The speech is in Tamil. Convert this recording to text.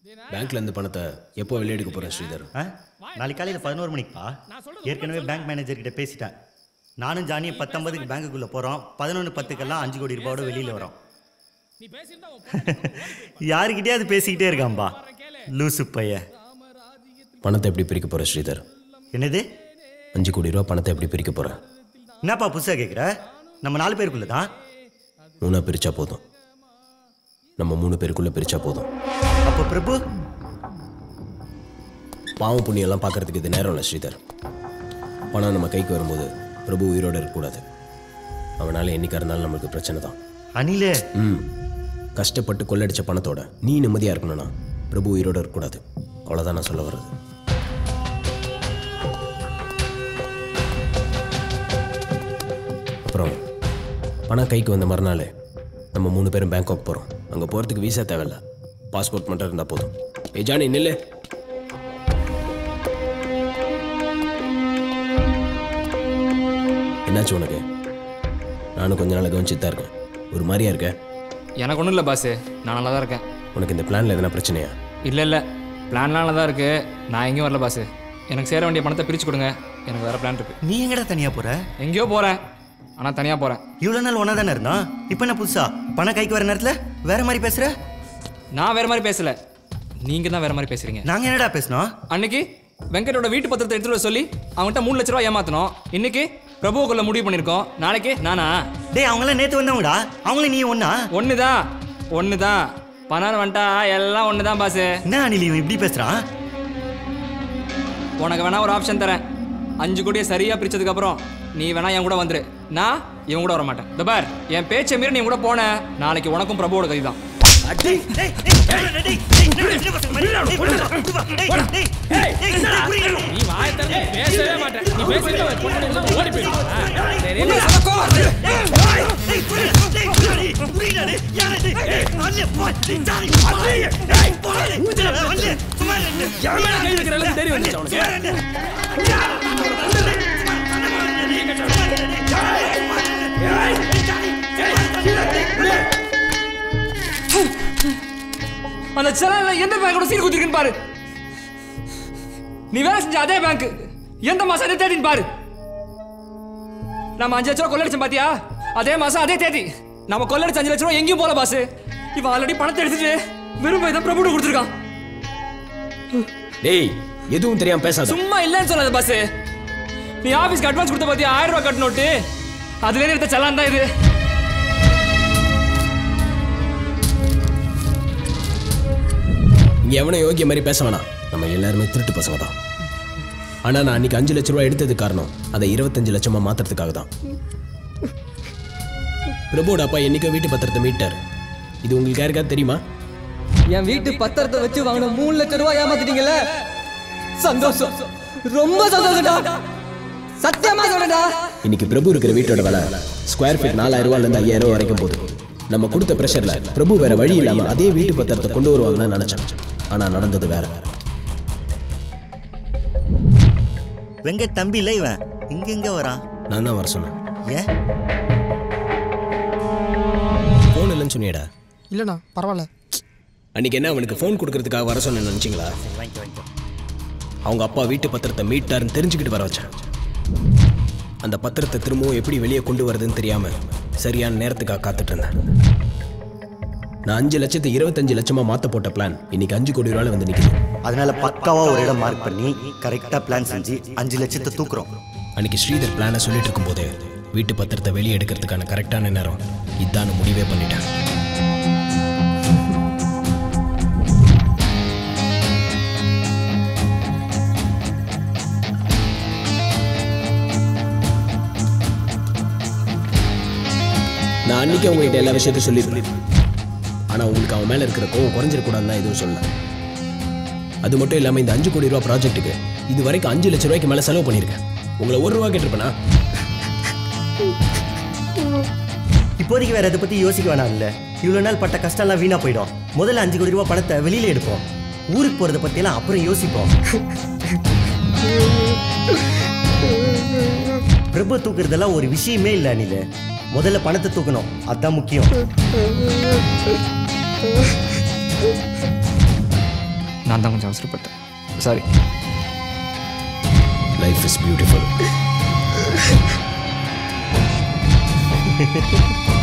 பேங்க்ல இருந்து பணத்தை எப்போ வெளியே எடுக்க போறேன் ஸ்ரீதர் ஆ நாளைக்கு காலையில் பதினோரு மணிக்குப்பா ஏற்கனவே பேங்க் மேனேஜர் கிட்ட பேசிட்டேன் நானும் ஜானியும் பத்தொன்பதுக்கு பேங்குக்குள்ளே போகிறோம் பதினொன்று பத்துக்கெல்லாம் அஞ்சு கோடி ரூபாயோட வெளியில் வரோம் யாருக்கிட்டே அது பேசிக்கிட்டே இருக்கான்பா லூசு பையன் பணத்தை எப்படி பிரிக்க போற ஸ்ரீதர் என்னது அஞ்சு கோடி ரூபா பணத்தை எப்படி பிரிக்க போற என்னப்பா புதுசாக கேட்குற நம்ம நாலு பேருக்குள்ள தான் மூணா பிரிச்சா போதும் நம்ம மூணு பேருக்குள்ள பிரிச்சா போதும் அப்போ பிரபு பாவம் புண்ணியம் எல்லாம் பார்க்கறதுக்கு இது நேரம் இல்லை ஸ்ரீதர் பணம் நம்ம கைக்கு வரும்போது பிரபு உயிரோட இருக்கக்கூடாது அவனால என்னைக்கா இருந்தாலும் நம்மளுக்கு பிரச்சனை தான் அனிலே ம் கஷ்டப்பட்டு கொள்ளடிச்ச பணத்தோட நீ நிம்மதியாக இருக்கணும்னா பிரபு உயிரோட இருக்கக்கூடாது அவ்வளோதான் நான் சொல்ல வர்றது அப்புறம் பணம் கைக்கு வந்த மறுநாள் நம்ம மூணு பேரும் பேங்காக் போகிறோம் அங்கே போகிறதுக்கு வீசா தேவையில்ல பாஸ்போர்ட் மட்டும் இருந்தால் போதும் ஏ ஜானி நில்லு என்னாச்சு உனக்கு நானும் கொஞ்ச நாள் கவனிச்சுட்டு தான் இருக்கேன் ஒரு மாதிரியா இருக்கேன் எனக்கு ஒன்றும் இல்லை பாஸு நான் நல்லா தான் இருக்கேன் உனக்கு இந்த பிளான்ல எதனா பிரச்சனையா இல்லை இல்லை பிளான்லாம் நல்லா தான் இருக்குது நான் எங்கேயும் வரல பாஸு எனக்கு சேர வேண்டிய பணத்தை பிரித்து கொடுங்க எனக்கு வேறு பிளான் இருக்குது நீ எங்கடா தனியாக போகிற எங்கேயோ போகிறேன் ஆனால் தனியாக போகிறேன் இவ்வளோ நாள் ஒன்றா தானே இருந்தோம் இப்போ என்ன புதுசா பணம் கைக்கு வர நேரத்தில் வேற மாதிரி பேசுகிற நான் வேறு மாதிரி பேசலை நீங்கள் தான் வேறு மாதிரி பேசுகிறீங்க நாங்கள் என்னடா பேசினோம் அன்னைக்கு வெங்கட்டோட வீட்டு பத்திரத்தை எடுத்துட்டு வர சொல்லி அவன்கிட்ட மூணு லட்ச ரூபா ஏமாத்தணும் இன்னைக்கு பிரபுவுக்குள்ள முடிவு பண்ணியிருக்கோம் நாளைக்கு நானா டேய் அவங்களாம் நேற்று வந்தவங்கடா அவங்களும் நீ ஒன்றா ஒன்று தான் ஒன்று தான் பணம் வந்துட்டா எல்லாம் ஒன்று தான் பாஸு என்ன அனில் இவன் இப்படி பேசுகிறான் உனக்கு வேணா ஒரு ஆப்ஷன் தரேன் அஞ்சு கோடியை சரியா பிரிச்சதுக்கு அப்புறம் நீ வேணா என் கூட வந்துரு நான் இவன் கூட வர மாட்டேன் இந்த பார் என் பேச்சை மீறி நீ கூட போன நாளைக்கு உனக்கும் பிரபுவோட கதி தான் நீ வாயை திறந்து பேசவே மாட்டேன் நீ பேசிட்டு ஒரு பொண்ணு இருந்தா ஓடி போயிடுவா சரி என் மேல கை வைக்கிற அளவுக்கு தெரியும் வந்துச்சு அவனுக்கு அந்த செலவுல எந்த பேங்கோட சீல் குத்திருக்குன்னு பாரு நீ வேலை செஞ்ச அதே பேங்க் எந்த மாசம் அதே தேதின்னு பாரு நம்ம அஞ்சு லட்ச ரூபா கொள்ளடிச்சோம் பாத்தியா அதே மாசம் அதே தேதி நம்ம கொள்ளடிச்ச அஞ்சு லட்ச ரூபா எங்கேயும் போல பாஸ் இவன் ஆல்ரெடி பணத்தை எடுத்துட்டு வெறும் போய் தான் பிரபுட கொடுத்துருக்கான் டேய் எதுவும் தெரியாம பேசாத சும்மா இல்லைன்னு சொல்லாத பாஸ் நீ ஆபீஸ்க்கு அட்வான்ஸ் கொடுத்த பாத்தியா ஆயிரம் ரூபாய் கட்ட நோட்டு அதுல எடுத்த செலான் தான் இது இங்க எவனும் யோகிய மாதிரி பேச வேணாம் நம்ம எல்லாருமே திருட்டு பசங்க தான் ஆனா நான் அன்னைக்கு அஞ்சு லட்ச ரூபாய் எடுத்தது காரணம் அதை இருபத்தஞ்சு லட்சமா மாத்துறதுக்காக தான் பிரபுவோட அப்பா என்னைக்கோ வீட்டு பத்திரத்தை மீட்டார் இது உங்களுக்கு யாருக்காவது தெரியுமா என் வீட்டு பத்திரத்தை வச்சு வாங்கின மூணு லட்சம் ரூபாய் ஏமாத்திட்டீங்கல்ல சந்தோஷம் ரொம்ப சந்தோஷம்டா சத்தியமா சொல்றேன்டா இன்னைக்கு பிரபு இருக்கிற வீட்டோட விலை ஸ்கொயர் ஃபீட் நாலாயிரம் ரூபாயில இருந்து ஐயாயிரம் ரூபாய் வரைக்கும் போகுது நம்ம கொடுத்த ப்ரெஷர்ல பிரபு வேற வழி இல்லாம அதே வீட்டு பத்திரத்தை கொண்டு வருவாங்கன்னு நினைச்சேன் ஆனா நடந்தது வேற வெங்க தம்பி இல்லை இவன் இங்க எங்க வரான் நான் தான் வர சொன்னேன் ஏன் ஃபோன் இல்லைன்னு சொன்னியடா இல்லைண்ணா பரவாயில்ல அன்னைக்கு என்ன அவனுக்கு ஃபோன் கொடுக்கறதுக்காக வர சொன்னேன்னு நினைச்சிங்களா வாங்கிக்க வாங்கிக்க அவங்க அப்பா வீட்டு பத்திரத்தை மீட்டாருன்னு தெரிஞ்சுக்கிட்டு வர வச்சேன் அந்த பத்திரத்தை திரும்பவும் எப்படி வெளியே கொண்டு வரதுன்னு தெரியாம சரியான நேரத்துக்காக காத்துட்டு இருந்தேன் நான் அஞ்சு லட்சத்தை இருபத்தஞ்சு லட்சமா மாத்த போட்ட பிளான் இன்னைக்கு அஞ்சு கோடி ரூபாயில வந்து நிக்குது அதனால பக்காவா ஒரு இடம் மார்க் பண்ணி கரெக்டா பிளான் செஞ்சு அஞ்சு லட்சத்தை தூக்குறோம் அன்னைக்கு ஸ்ரீதர் பிளானை சொல்லிட்டு இருக்கும்போது வீட்டு பத்திரத்தை வெளியே எடுக்கிறதுக்கான கரெக்டான நேரம் இதான முடிவே பண்ணிட்டேன் நான் அன்னைக்கு உங்ககிட்ட எல்லா விஷயத்தையும் சொல்லியிருந்தேன் ஆனா உங்களுக்கு அவன் மேல இருக்கிற கோவம் குறைஞ்சிடக்கூடாதுன்னு தான் எதுவும் சொல்லல அது மட்டும் இல்லாம இந்த அஞ்சு கோடி ரூபாய் ப்ராஜெக்ட்டுக்கு இது வரைக்கும் அஞ்சு லட்ச ரூபாய்க்கு மேல செலவு பண்ணியிருக்கேன் உங்களை ஒரு ரூபா கேட்டிருப்பேனா இப்போதைக்கு வேற இதை பத்தி யோசிக்க வேணாம் இல்ல இவ்வளவு நாள் பட்ட கஷ்டம்லாம் வீணா போயிடும் முதல்ல அஞ்சு கோடி ரூபாய் பணத்தை வெளியில எடுப்போம் ஊருக்கு போறதை பத்தி எல்லாம் அப்புறம் யோசிப்போம் பிரபு தூக்குறதெல்லாம் ஒரு விஷயமே இல்ல அனில முதல்ல பணத்தை தூக்கணும் அதான் முக்கியம் நான் தான் கொஞ்சம் அவசரப்பட்டேன் சாரி லைஃப் இஸ் பியூட்டிஃபுல்